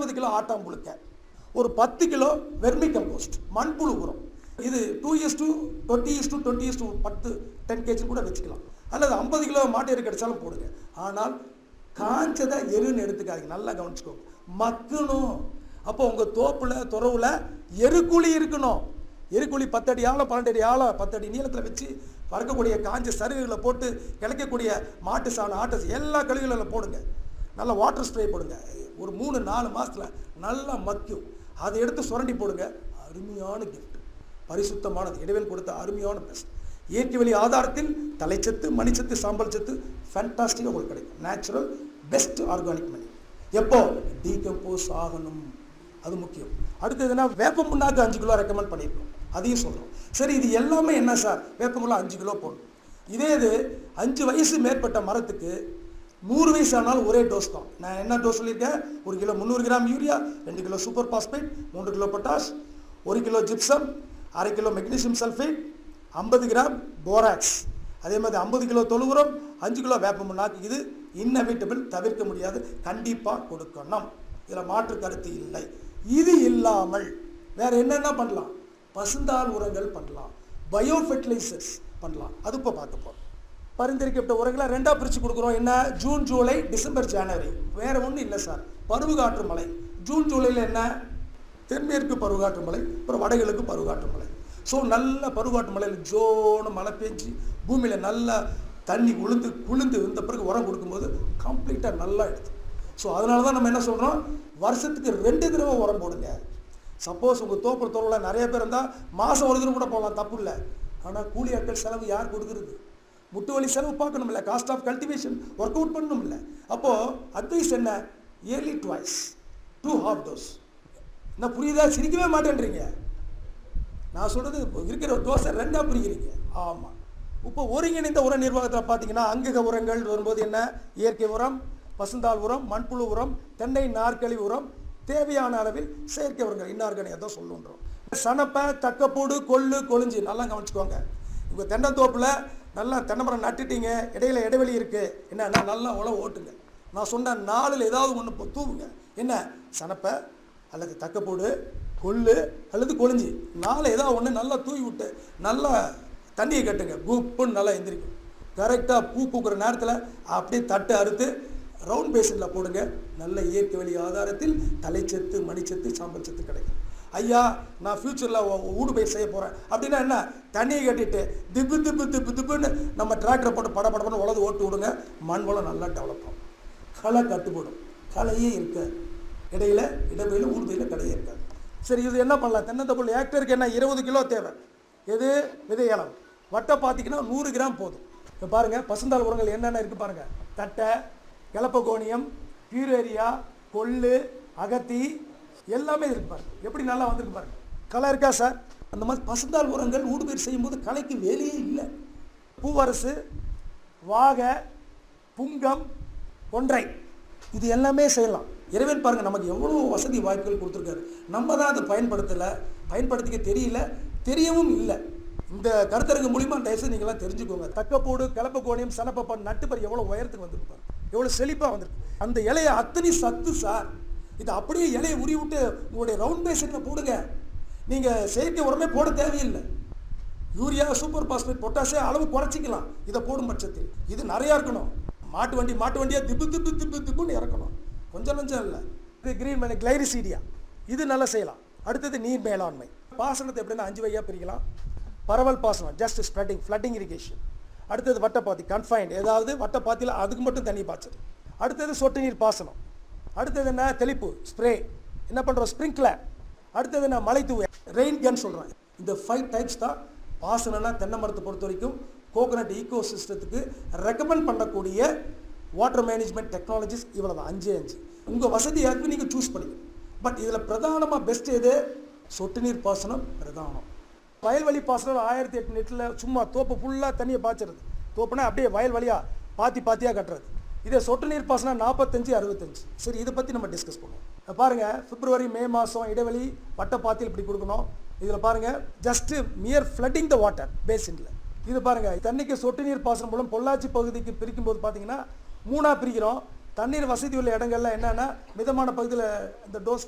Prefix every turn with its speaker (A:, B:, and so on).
A: இருபது கிலோ ஆட்டாம் புழுக்க ஒரு பத்து கிலோ வெர்மி கம்போஸ்ட் மண்புழு உரம் இது two years to twenty years to twenty years two பத்து டென் கேஜி கூட வச்சுக்கலாம் அல்லது ஐம்பது கிலோ மாட்டு எரு கிடைச்சாலும் போடுங்க ஆனால் காஞ்சதை எருன்னு எடுத்துக்காதீங்க நல்லா கவனிச்சுக்கோங்க மக்கணும் அப்போ உங்கள் தோப்புல துறவுல எருக்குழி இருக்கணும் எருக்குழி பத்தடி ஆழம் பன்னெண்டு அடி ஆழம் பத்தடி நீளத்தில் வச்சு வறுக்கக்கூடிய காஞ்ச சருகுகளை போட்டு கிடைக்கக்கூடிய மாட்டு சாணம் ஆட்டு சா- எல்லா கழிவுகளில் போடுங்க நல்லா வாட்டர் ஸ்ப்ரே போடுங்க ஒரு மூணு நாலு மாசத்துல நல்லா மக்கும் அதை எடுத்து சுரண்டி போடுங்க அருமையான gift பரிசுத்தமானது இடைவெளி கொடுத்த அருமையான பெஸ்ட் இயற்கை வழி ஆதாரத்தில் தலைச்சத்து மணிச்சத்து சாம்பல் சத்து ஃபேண்டாஸ்டிக்காக உங்களுக்கு கிடைக்கும் நேச்சுரல் பெஸ்ட் ஆர்கானிக் மணி எப்போ டீகம்போஸ் ஆகணும் அது முக்கியம் அடுத்ததுன்னா வேப்ப புண்ணாக்கு அஞ்சு கிலோ ரெக்கமெண்ட் பண்ணியிருக்கோம் அதையும் சொல்கிறோம் சரி இது எல்லாமே என்ன சார் வேப்பங்குள்ள அஞ்சு கிலோ போடணும் இதே இது அஞ்சு வயசு மேற்பட்ட மரத்துக்கு நூறு வயசு ஆனாலும் ஒரே டோஸ் தான் நான் என்ன டோஸ் சொல்லியிருக்கேன் ஒரு கிலோ முந்நூறு கிராம் யூரியா ரெண்டு கிலோ சூப்பர் பாஸ்பேட் மூன்று கிலோ பொட்டாஷ் ஒரு கிலோ ஜிப்சம் அரை கிலோ மெக்னீசியம் சல்ஃபேட் ஐம்பது கிராம் போராக்ஸ் அதே மாதிரி ஐம்பது கிலோ தொழு உரம் அஞ்சு கிலோ வேப்ப முன்னாக்கு இது இன்னவிட்டபிள் தவிர்க்க முடியாது கண்டிப்பாக கொடுக்கணும் இதில் மாற்று கருத்து இல்லை இது இல்லாமல் வேற என்னென்ன பண்ணலாம் பசுந்தாள் உரங்கள் பண்ணலாம் பயோ ஃபெர்டிலைசர்ஸ் பண்ணலாம் அது இப்போ பார்க்க போகிறோம் பரிந்துரைக்கப்பட்ட உரங்களை ரெண்டாக பிரித்து கொடுக்குறோம் என்ன ஜூன் ஜூலை டிசம்பர் ஜனவரி வேற ஒன்றும் இல்லை சார் பருவகாற்று மழை ஜூன் ஜூலையில் என்ன தென்மேற்கு பருவகாற்று மழை அப்புறம் வடகிழக்கு பருவகாற்று மழை ஸோ நல்ல பருவகாற்று மழையில் ஜோன்னு மழை பெஞ்சு பூமியில் நல்லா தண்ணி உளுந்து குளிர்ந்து இருந்த பிறகு உரம் கொடுக்கும்போது கம்ப்ளீட்டாக நல்லா எடுத்து ஸோ அதனால தான் நம்ம என்ன சொல்கிறோம் வருஷத்துக்கு ரெண்டு தடவை உரம் போடுங்க சப்போஸ் உங்கள் தோப்பு தோலில் நிறைய பேர் இருந்தால் மாதம் ஒரு தடவை கூட போடலாம் தப்பு இல்லை ஆனால் கூலி ஆட்கள் செலவு யார் கொடுக்குறது முட்டு வலி செலவு பார்க்கணும் இல்லை cost of cultivation work out பண்ணணும் இல்லை அப்போது அட்வைஸ் என்ன early twice two half dose என்ன புரியுதா சிரிக்கவே மாட்டேன்றீங்க நான் சொல்கிறது இருக்கிற தோசை ரெண்டாக பிரிக்கிறீங்க ஆமாம் இப்போ ஒருங்கிணைந்த உர நிர்வாகத்தில் பார்த்தீங்கன்னா அங்கக உரங்கள் வரும்போது என்ன இயற்கை உரம் பசுந்தாள் உரம் மண்புழு உரம் தென்னை நாற்களி உரம் தேவையான அளவில் செயற்கை உரங்கள் இன்னார்கானிக் தான் சொல்லுன்றோம் சனப்பை தக்கப்பூடு கொள்ளு கொழிஞ்சி நல்லா கவனிச்சுக்கோங்க உங்கள் தென்னந்தோப்பில் நல்லா தென்னைமரம் நட்டுட்டீங்க இடையில இடைவெளி இருக்குது என்னன்னா நல்லா உழவு ஓட்டுங்க நான் சொன்ன நாலில் ஏதாவது ஒன்று தூவுங்க என்ன சனப்பை அல்லது தக்கப்போடு கொள்ளு அல்லது கொழிஞ்சி நாளை ஏதாவது ஒன்று நல்லா தூவி விட்டு நல்லா தண்ணியை கட்டுங்க குப்புன்னு நல்லா எந்திரிக்கும் கரெக்டாக பூ பூக்கிற நேரத்தில் அப்படியே தட்டு அறுத்து ரவுண்ட் பேசினில் போடுங்க நல்ல இயற்கை வழி ஆதாரத்தில் தலைச்சத்து மணிச்சத்து சாம்பல் சத்து கிடைக்கும் ஐயா நான் ஃப்யூச்சரில் ஊடு பயிர் செய்ய போகிறேன் அப்படின்னா என்ன தண்ணியை கட்டிட்டு திப்பு திப்பு திப்பு திப்புன்னு நம்ம டிராக்டரை போட்டு பட படப்படன்னு உழது ஓட்டு விடுங்க மண் வளம் நல்லா டெவலப் ஆகும் களை கட்டுப்படும் களையே இருக்காது இடையில இடவெளியில் ஊடுபயில கடையே இருக்காது சரி இது என்ன பண்ணலாம் தென்னந்தப்புள் ஏக்டருக்கு என்ன இருபது கிலோ தேவை எது விதை இலம் வட்டை பார்த்தீங்கன்னா நூறு கிராம் போதும் இப்போ பாருங்கள் பசுந்தாள் உரங்கள் என்னென்ன இருக்குது பாருங்கள் தட்டை கிளப்பகோணியம் பியூரேரியா கொள்ளு அகத்தி எல்லாமே இருக்கு பாருங்க எப்படி நல்லா வந்திருக்கு பாருங்க களை இருக்கா சார் அந்த மாதிரி பசுந்தாள் உரங்கள் ஊடுபயிர் செய்யும்போது களைக்கு வேலையே இல்லை பூவரசு வாகை புங்கம் கொன்றை இது எல்லாமே செய்யலாம் இறைவன் பாருங்க நமக்கு எவ்வளோ வசதி வாய்ப்புகள் கொடுத்துருக்காரு நம்ம தான் அதை பயன்படுத்தலை பயன்படுத்திக்க தெரியல தெரியவும் இல்லை இந்த கருத்தரங்கு மூலிமா தயவுசெய்து நீங்களாம் தெரிஞ்சுக்கோங்க தக்கப்போடு கிளப்பக்கோணியம் சனப்பப்பன் நட்டுப்பர் எவ்வளோ உயரத்துக்கு வந்திருக்கு பாருங்க எவ்வளோ செழிப்பாக வந்திருக்கு அந்த இலையை அத்தனை சத்து சார் இது அப்படியே இலையை உரி விட்டு உங்களுடைய ரவுண்ட் பேசினில் போடுங்க நீங்கள் செயற்கை உரமே போட தேவையில்லை யூரியா சூப்பர் பாஸ்பேட் பொட்டாசே அளவு குறைச்சிக்கலாம் இதை போடும் பட்சத்தில் இது நிறையா இருக்கணும் மாட்டு வண்டி மாட்டு வண்டியாக திப்பு திப்பு திப்பு திப்புன்னு இறக்கணும் கொஞ்சம் லஞ்சம் இல்லை இது கிரீன் மேலே கிளைரிசீடியா இது நல்லா செய்யலாம் அடுத்தது நீர் மேலாண்மை பாசனத்தை எப்படின்னா அஞ்சு வகையாக பிரிக்கலாம் பரவல் பாசனம் ஜஸ்ட் ஸ்ப்ரெட்டிங் ஃப்ளட்டிங் இரிகேஷன் அடுத்தது வட்டப்பாத்தி கன்ஃபைன்ட் ஏதாவது வட்டப்பாத்தியில் அதுக்கு மட்டும் தண்ணி பாய்ச்சது அடுத்தது சொட்டு நீர் பாசனம் அடுத்தது என்ன தெளிப்பு ஸ்ப்ரே என்ன பண்ணுறோம் ஸ்ப்ரிங்க்லர் அடுத்தது என்ன மலை தூவ ரெயின் கன் சொல்கிறேன் இந்த ஃபைவ் டைப்ஸ் தான் பாசனம்னா தென்னை மரத்தை பொறுத்த வரைக்கும் கோகனட் ஈகோ சிஸ்டத்துக்கு ரெக்கமெண்ட் பண்ணக்கூடிய வாட்டர் மேனேஜ்மெண்ட் டெக்னாலஜிஸ் இவ்வளோ தான் அஞ்சு அஞ்சு உங்கள் வசதியாக்கு நீங்கள் சூஸ் பண்ணிக்கணும் பட் இதில் பிரதானமாக பெஸ்ட் எது சொட்டு நீர் பாசனம் பிரதானம் வயல்வெளி பாசனம் ஆயிரத்தி எட்டு நெட்டில் சும்மா தோப்பு ஃபுல்லாக தண்ணியை பாய்ச்சறது தோப்புனா அப்படியே வயல்வெளியாக பாத்தி பாத்தியாக கட்டுறது இதே சொட்டு நீர் பாசனம் நாற்பத்தஞ்சு அறுபத்தஞ்சு சரி இதை பற்றி நம்ம டிஸ்கஸ் பண்ணுவோம் இப்ப பாருங்க பிப்ரவரி மே மாதம் இடைவெளி வட்டப்பாத்தியில் இப்படி கொடுக்கணும் இதில் பாருங்க just mere flooding the water பேசினில் இது பாருங்க தண்ணிக்கு சொட்டு நீர் பாசனம் மூலம் பொள்ளாச்சி பகுதிக்கு பிரிக்கும் போது பார்த்தீங்கன்னா மூணாக பிரிக்கிறோம் தண்ணீர் வசதி உள்ள இடங்கள்ல என்னன்னா மிதமான பகுதியில் இந்த டோஸ்